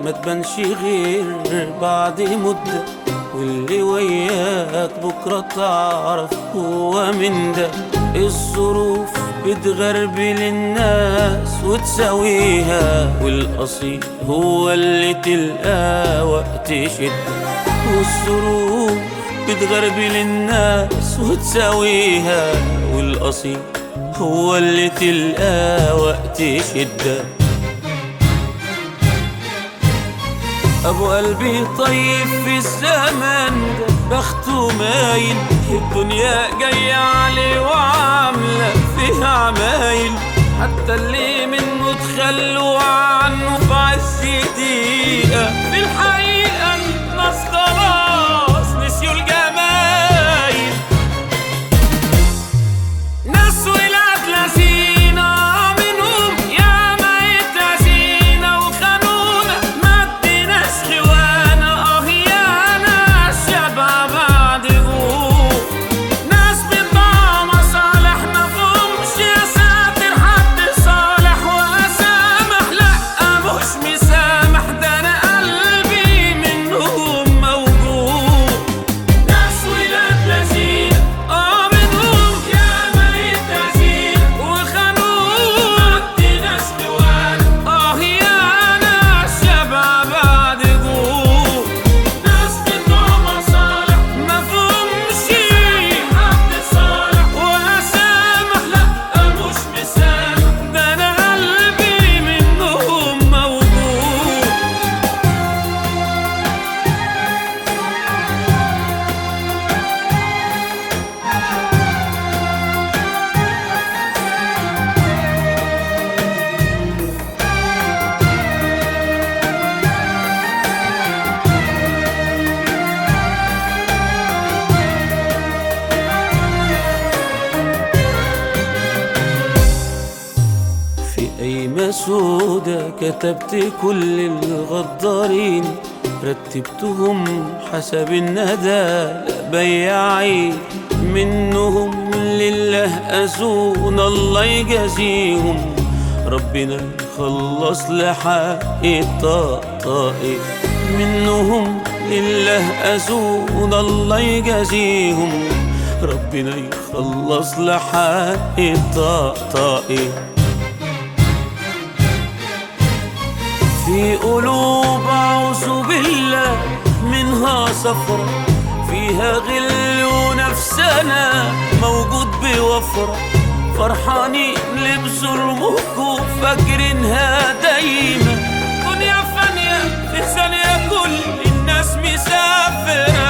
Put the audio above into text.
ما تبانش غير بعد مدة واللي وياك بكرة تعرف هو من ده الظروف بتغربل الناس وتساويها والأصيل هو اللي تلقاه وقت شدة والظروف بتغربل الناس وتساويها والأصيل هو اللي تلقاه وقت شدة أبو قلبي طيب في الزمن ده بخته مايل الدنيا جاية عليه وعاملة فيها عمايل حتى اللي منه تخلوا عنه في عز دقيقة في الحقيقة الناس خلاص نسيوا الجمايل ناس ولاد لذينة منهم يا ما يتزينا وخانونا ما اديناش خوانا اه يا ناس شبع بعد جوع ناس بتضاع مصالح ما فهمش يا ساتر حد صالح واسامح لا مش مسامح ده انا قلبي منهم موجوع ناس ولاد لذيذ اه منهم يا ميت لذيذ وخانوق ناس جوان اه يا ناس شبع بعد جوع ناس بتوع مصالح ما فهمش حد صالح واسامح لا مش مسامح ده انا قلبي منهم موجوع في قايمة سودا كتبت كل الغدارين رتبتهم حسب الندى بياعين منهم لله أزون الله يجازيهم ربنا يخلص لحق الطائق منهم لله أزون الله يجازيهم ربنا يخلص لحق الطائق في قلوب أعوذ بالله منها صفرة فيها غل ونفسنا موجود بوفرة فرحانين لبسوا الموج فاكرينها دايما دنيا فانية في ثانية كل الناس مسافرة